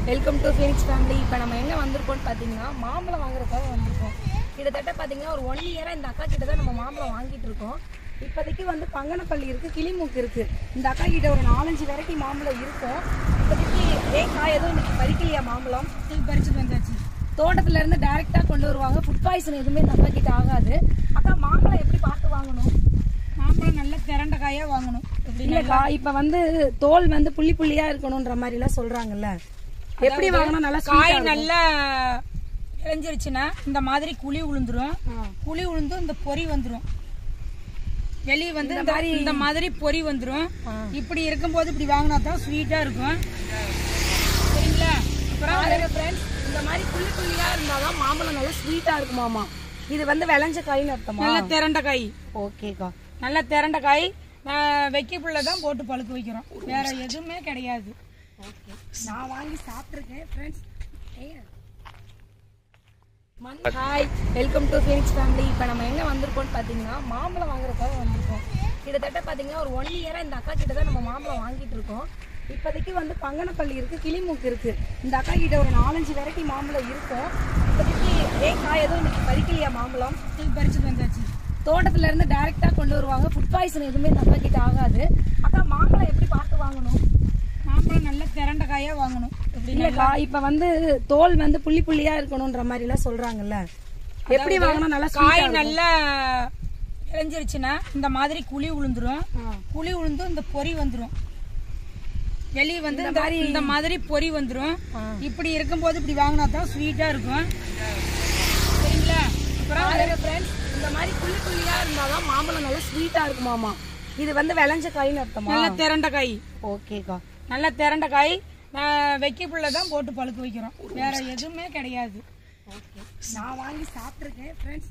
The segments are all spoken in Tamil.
வெல்கம் டு ஃபீனிக்ஸ் ஃபேமிலி இப்போ நம்ம எங்கே வந்திருக்கோம்னு பார்த்தீங்கன்னா மாம்பழம் வாங்குறதுக்காக வந்திருக்கோம் கிட்டத்தட்ட பார்த்தீங்கன்னா ஒரு ஒன் இயராக இந்த அக்கா கிட்ட தான் நம்ம மாம்பழம் வாங்கிட்டு இருக்கோம் இப்போதைக்கு வந்து பங்கனப்பள்ளி இருக்குது கிளிமூக்கு இருக்குது இந்த அக்கா கிட்ட ஒரு நாலஞ்சு வெரைட்டி மாம்பழம் இருக்கும் இப்போதைக்கு ஏன் காய் எதுவும் இன்னைக்கு பறிக்கலையா மாம்பழம் பறிச்சுட்டு வந்தாச்சு தோட்டத்துல இருந்து டைரெக்டாக கொண்டு வருவாங்க ஃபுட் பாய்சன் எதுவுமே இந்த அக்கா கிட்ட ஆகாது அக்கா மாம்பழம் எப்படி பார்த்து வாங்கணும் மாம்பழம் நல்ல திரண்ட காயா வாங்கணும் இல்லக்கா இப்ப வந்து தோல் வந்து புள்ளி புள்ளியா இருக்கணும்ன்ற மாதிரி எல்லாம் சொல்றாங்கல்ல எப்படி வாங்கணும் நல்லா காய் நல்லா விளைஞ்சிருச்சுன்னா இந்த மாதிரி குழி உளுந்துரும் குழி உளுந்து இந்த பொறி வந்துரும் வெளியே வந்து இந்த இந்த மாதிரி பொறி வந்துரும் இப்படி இருக்கும்போது இப்படி வாங்கினா தான் ஸ்வீட்டா இருக்கும் சரிங்களா அப்புறம் பாருங்க ஃப்ரெண்ட்ஸ் இந்த மாதிரி புள்ளி புள்ளியா இருந்தாதான் மாம்பழம் நல்லா ஸ்வீட்டா இருக்குமாமா இது வந்து விளைஞ்ச காயின்னு அர்த்தமா நல்ல திரண்ட காய் ஓகேக்கா நல்ல திரண்ட காய் நான் வைக்கப்புள்ள தான் போட்டு பழுக்க வைக்கிறோம் வேற எதுவுமே கிடையாது நான் வாங்கி சாப்பிட்டுருக்கேன் friends hi welcome to Phoenix family இப்போ நம்ம எங்கே வந்திருக்கோம்னு பார்த்தீங்கன்னா மாம்பழம் வாங்குறதுக்காக வந்திருக்கோம் கிட்டத்தட்ட பார்த்தீங்கன்னா ஒரு ஒன் இயராக இந்த அக்கா கிட்ட தான் நம்ம மாம்பழம் வாங்கிட்டு இருக்கோம் இப்போதைக்கு வந்து பங்கனப்பள்ளி இருக்குது கிளிமூக்கு இருக்குது இந்த அக்கா கிட்ட ஒரு நாலஞ்சு வெரைட்டி மாம்பழம் இருக்கும் இப்போதைக்கு ஏன் காய் எதுவும் இன்னைக்கு பறிக்கலையா மாம்பழம் பறிச்சுட்டு வந்தாச்சு தோட்டத்துல இருந்து டைரெக்டாக கொண்டு வருவாங்க ஃபுட் பாய்சன் எதுவுமே இந்த அக்கா கிட்ட ஆகாது அக்கா மாம்பழம் எப்படி பார்த்து வாங்கணும் மாம்பழம் நல்ல திரண்ட காயா வாங்கணும் இல்லக்கா இப்ப வந்து தோல் வந்து புள்ளி புள்ளியா இருக்கணும்ன்ற மாதிரி எல்லாம் சொல்றாங்கல்ல எப்படி வாங்கணும் நல்லா காய் நல்லா விளைஞ்சிருச்சுன்னா இந்த மாதிரி குழி உளுந்துரும் குழி உளுந்து இந்த பொறி வந்துரும் வெளியே வந்து இந்த இந்த மாதிரி பொறி வந்துரும் இப்படி இருக்கும்போது இப்படி வாங்கினா தான் ஸ்வீட்டா இருக்கும் சரிங்களா அப்புறம் பாருங்க ஃப்ரெண்ட்ஸ் இந்த மாதிரி புள்ளி புள்ளியா இருந்தாதான் மாம்பழம் நல்லா ஸ்வீட்டா இருக்குமாமா இது வந்து விளைஞ்ச காயின்னு அர்த்தமா நல்ல திரண்ட காய் ஓகேக்கா நல்ல திரண்ட காய் நான் வைக்கப்புள்ள தான் போட்டு பழுக்க வைக்கிறோம் வேற எதுவுமே கிடையாது நான் வாங்கி சாப்பிட்டுருக்கேன் ஃப்ரெண்ட்ஸ்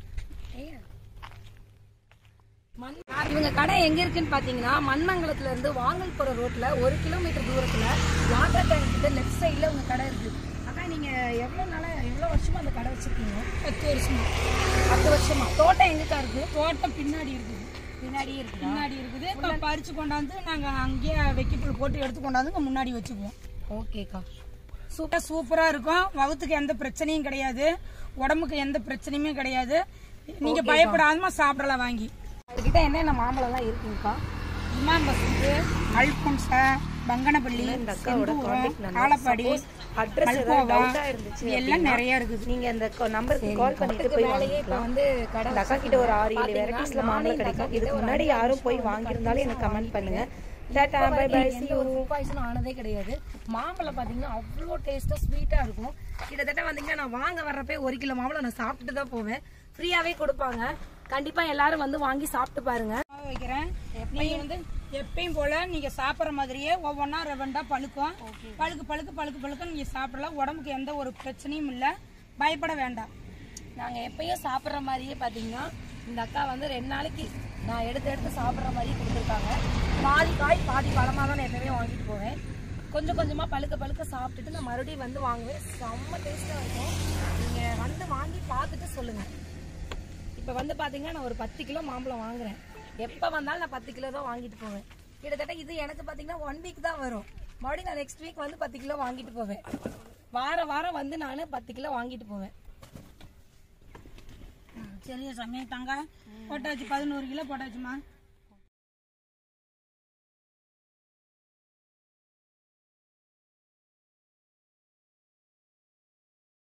மண் இவங்க கடை எங்க இருக்குன்னு பாத்தீங்கன்னா மண்மங்கலத்துல இருந்து வாங்கல் போற ரோட்ல ஒரு கிலோமீட்டர் தூரத்துல வாட்டர் டேங்க் கிட்ட லெஃப்ட் சைடுல உங்க கடை இருக்கு அக்கா நீங்க எவ்வளவு நாளா எவ்வளவு வருஷமா அந்த கடை வச்சிருக்கீங்க பத்து வருஷமா பத்து வருஷமா தோட்டம் எங்கக்கா இருக்கு தோட்டம் பின்னாடி இருக்குது பின்னாடியே இருக்கு பின்னாடி இருக்குது இப்போ பறிச்சு கொண்டாந்து நாங்க அங்கேயே வைக்கப்புல் போட்டு எடுத்து கொண்டாந்து இங்க முன்னாடி வச்சுக்குவோம் ஓகேக்கா சூப்பர் சூப்பரா இருக்கும் வகுத்துக்கு எந்த பிரச்சனையும் கிடையாது உடம்புக்கு எந்த பிரச்சனையுமே கிடையாது நீங்க பயப்படாம சாப்பிடலாம் வாங்கி உங்ககிட்ட என்னென்ன மாம்பழம்லாம் இருக்குங்கக்கா இமாம் பசந்து அல்போன்சா பங்கனப்பள்ளி செந்தூரம் காலப்பாடி மல்கோவா இது எல்லாம் நிறைய இருக்குது நீங்க அந்த நம்பருக்கு கால் பண்ணிட்டு போய் வேலையே இப்ப வந்து கடை இந்த அக்கா கிட்ட ஒரு ஆறு ஏழு வெரைட்டிஸ்ல மாம்பழம் கிடைக்கும் இதுக்கு முன்னாடி யாரும் போய் வாங்கியிருந்தாலும் எனக்கு கமெண்ட் பண்ணுங்க டாடா பை பை எந்த ஒரு ஃபுட் பாய்சனும் ஆனதே கிடையாது மாம்பழம் பாத்தீங்கன்னா அவ்வளோ டேஸ்டா ஸ்வீட்டா இருக்கும் கிட்டத்தட்ட வந்தீங்கன்னா நான் வாங்க வர்றப்பே ஒரு கிலோ மாம்பழம் நான் சாப்பிட்டு தான் போவேன் ஃப்ரீயாவே கொடுப்பாங்க கண்டிப்பா எல்லாரும் வந்து வாங்கி சாப்பிட்டு பாருங்க மாவு வைக்கிறேன் நீங்க வந்து எப்பயும் போல நீங்க சாப்பிடுற மாதிரியே ஒவ்வொன்றா ரெவண்டா பழுக்கும் பழுக்கு பழுக்கு பழுக்கு பழுக்கு நீங்க சாப்பிடலாம் உடம்புக்கு எந்த ஒரு பிரச்சனையும் இல்லை பயப்பட வேண்டாம் நாங்க எப்பயும் சாப்பிட்ற மாதிரியே பாத்தீங்கன்னா இந்த அக்கா வந்து ரெண்டு நாளைக்கு நான் எடுத்து எடுத்து சாப்பிட்ற மாதிரியே கொடுத்துருக்காங்க பாதி காய் பாதி பழமாக தான் நான் எப்பவுமே வாங்கிட்டு போவேன் கொஞ்சம் கொஞ்சமா பழுக்க பழுக்க சாப்பிட்டுட்டு நான் மறுபடியும் வந்து வாங்குவேன் செம்ம டேஸ்டா இருக்கும் நீங்க வந்து வாங்கி பார்த்துட்டு சொல்லுங்க இப்போ வந்து பாத்தீங்கன்னா நான் ஒரு பத்து கிலோ மாம்பழம் வாங்குறேன் எப்போ வந்தாலும் நான் பத்து கிலோ தான் வாங்கிட்டு போவேன் கிட்டத்தட்ட இது எனக்கு பாத்தீங்கன்னா ஒன் வீக் தான் வரும் மறுபடியும் நான் நெக்ஸ்ட் வீக் வந்து பத்து கிலோ வாங்கிட்டு போவேன் வாரம் வாரம் வந்து நான் பத்து கிலோ வாங்கிட்டு போவேன் சரி சமயம் தாங்க போட்டாச்சு பதினோரு கிலோ போட்டாச்சுமா